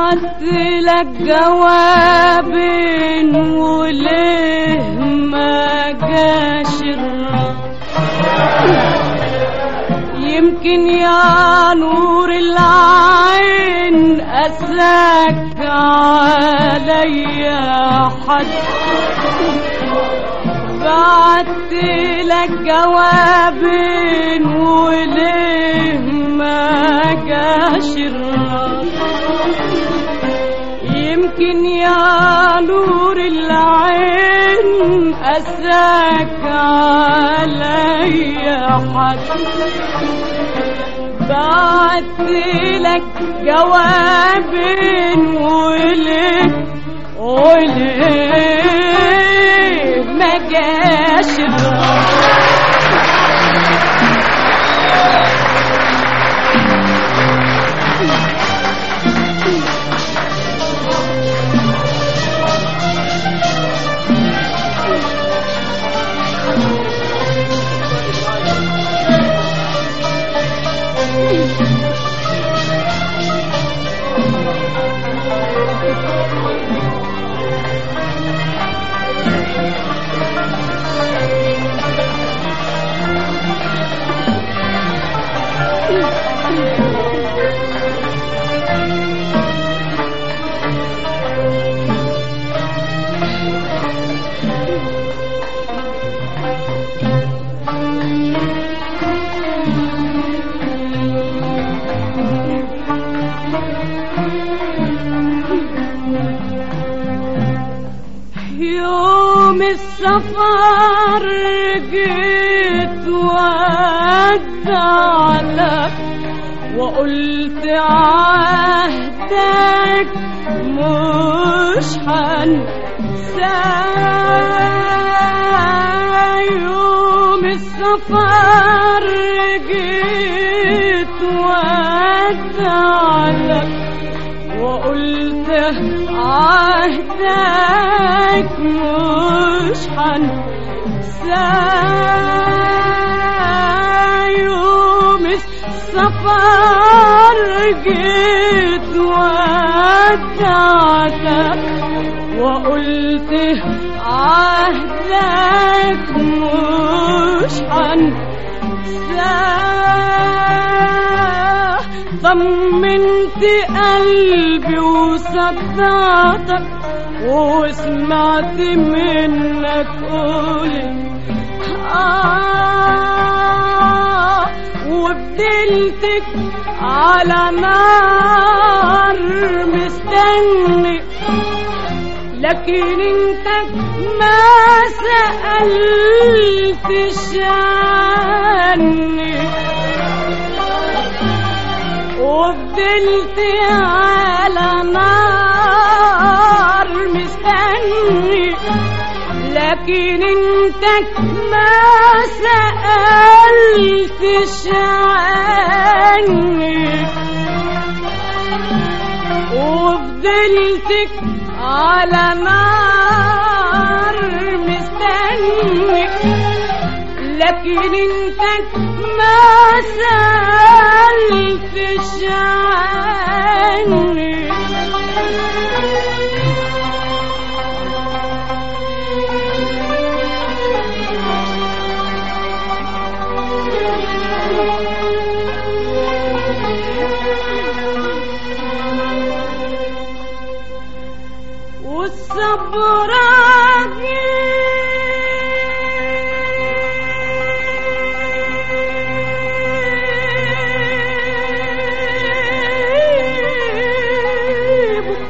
بعت لك جواب وليه ما جاش الرد يمكن يا نور العين أساك عليا حد بعت لك جواب وليه ما جاش الرد يمكن يا نور العين أساك عليا حد بعت لك جواب وليه وليه ما جاش الرد يوم السفر جيت ودعلك وقلت عهدك مش هنساه يوم السفر جيت ودعلك وقلت عهدك مش هنساه يوم السفر جيت ودعتك وقلت عهدك مش هنساه طمنت قلبي وصدعتك وسمعت منك قولي آه وفضلتك على نار مستني لكن انت ما سألتش عني وفضلت على نار مستني لكن انت ما سألتش عني وفضلتك على نار مستني لكن انت ما سألتش عني والصبر عجيب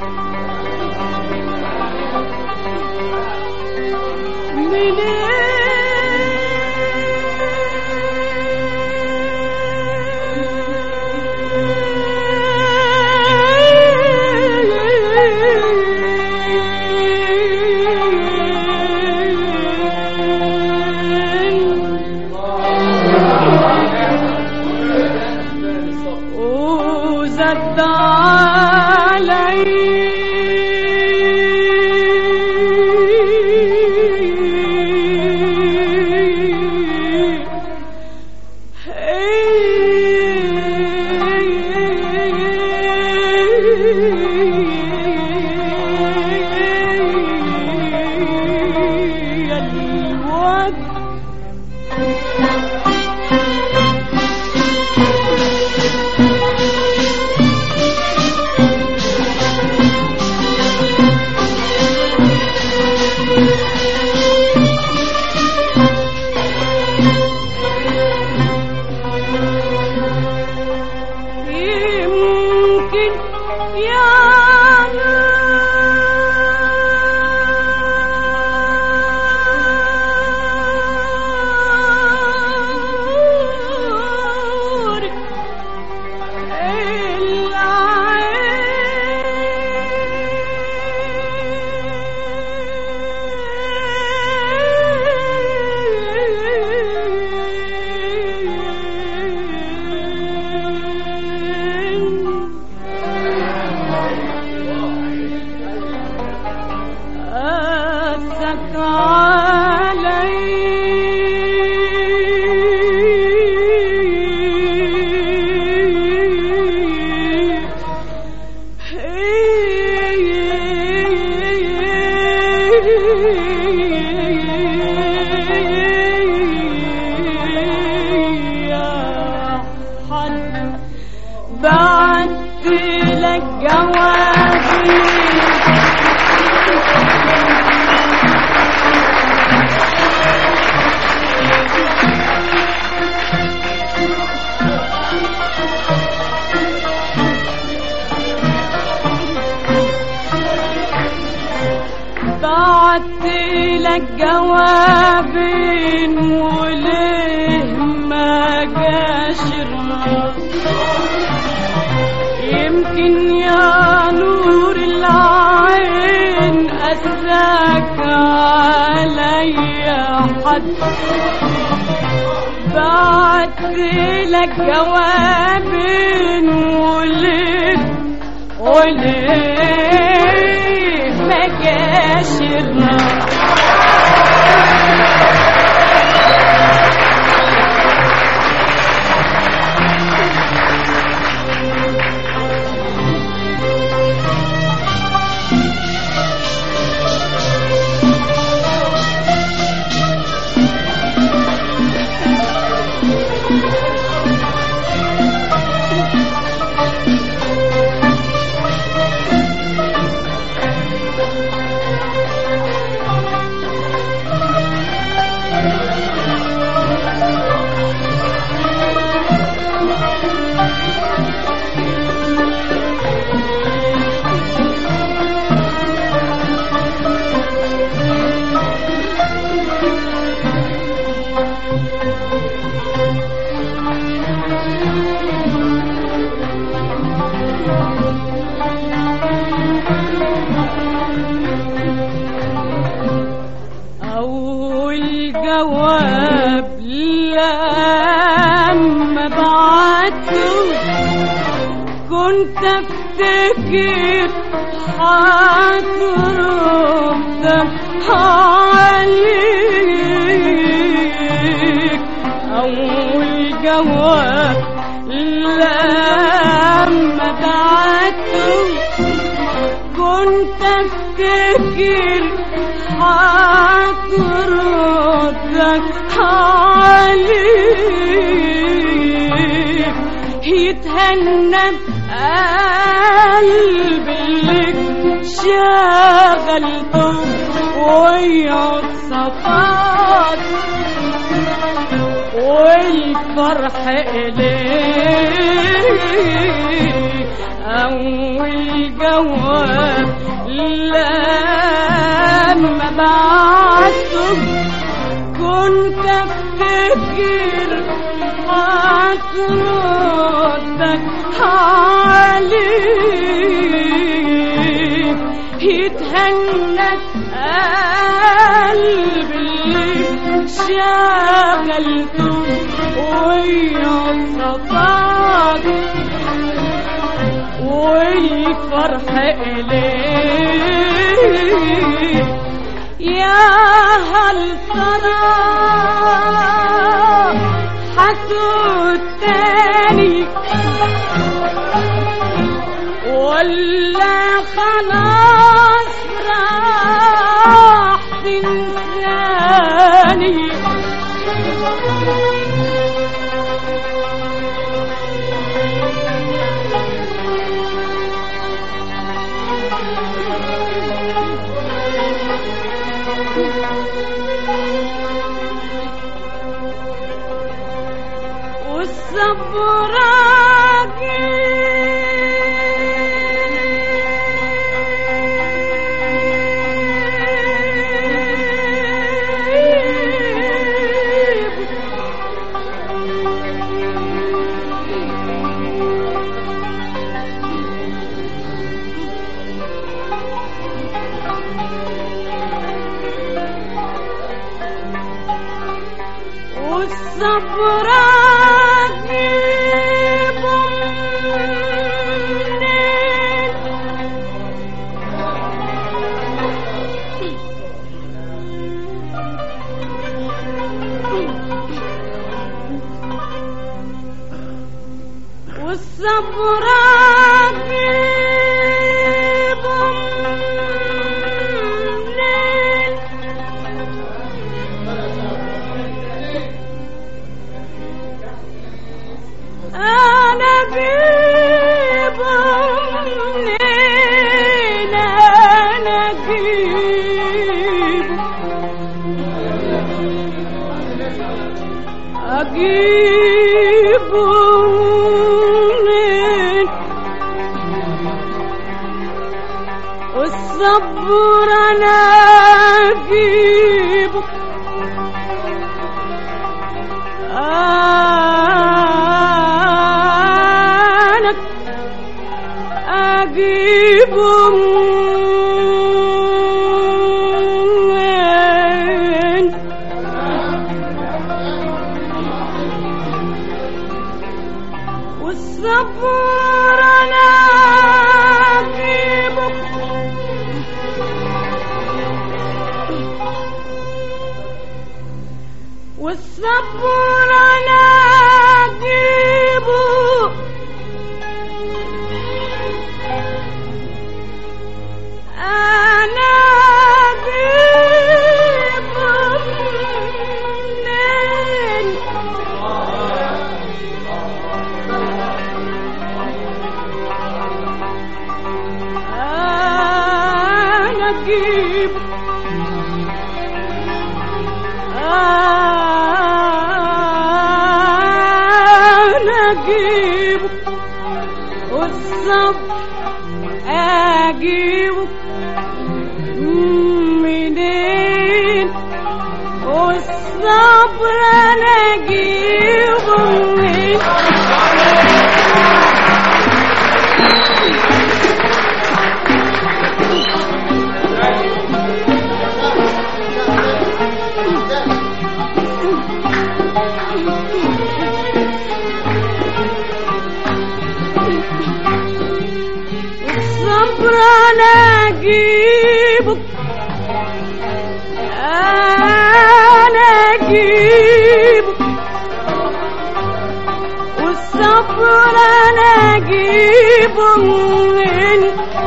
وزد علي بعت لك جوابي بعت لك جواب وليه ما جاش الرد يمكن يا نور العين أساك عليا حد بعت لك جواب وليه وليه ما جاش الرد أول جواب لما بعته كنت افتكر هترد عليك أول جواب لما بعته كنت افتكر هتردك عليك يتهنى قلب اللي شغلته ويقعد صفات والفرح إليه أول جواب لما بعته كنت افتكر هتردك عليك يتهنى قلب اللي شغلته ويصفاك والفرح إليه يا هل ترى حسود تاني ولا خلاص راح تنساني والصبر عجيب والصبر عجيب منين والصبر عجيب منين أنا بيه والصبر انا اجيبه والصبر انا اجيبه انا اجيبه منين انا اجيبه انا اجيبه والصبر اجيبه منين والصبر انا اجيبه منين والصبر انا اجيبه انا اجيبه والصبر انا اجيبه منين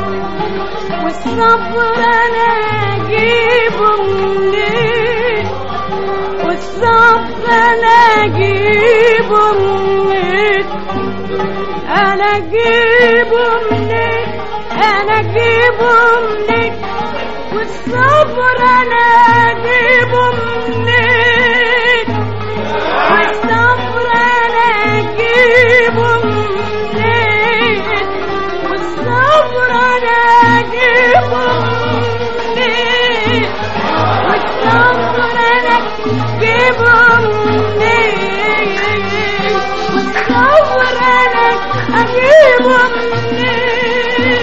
والصبر انا اجيبه منين والصبر انا اجيبه منين انا اجيبه منين انا اجيبه منين والصبر انا اجيبه منين والصبر انا اجيبه منين والصبر انا اجيبه منين والصبر انا اجيبه منين والصبر انا اجيبه منين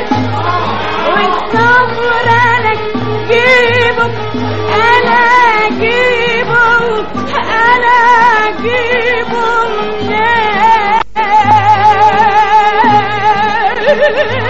والصبر انا اجيبه انا اجيبه انا اجيبه منين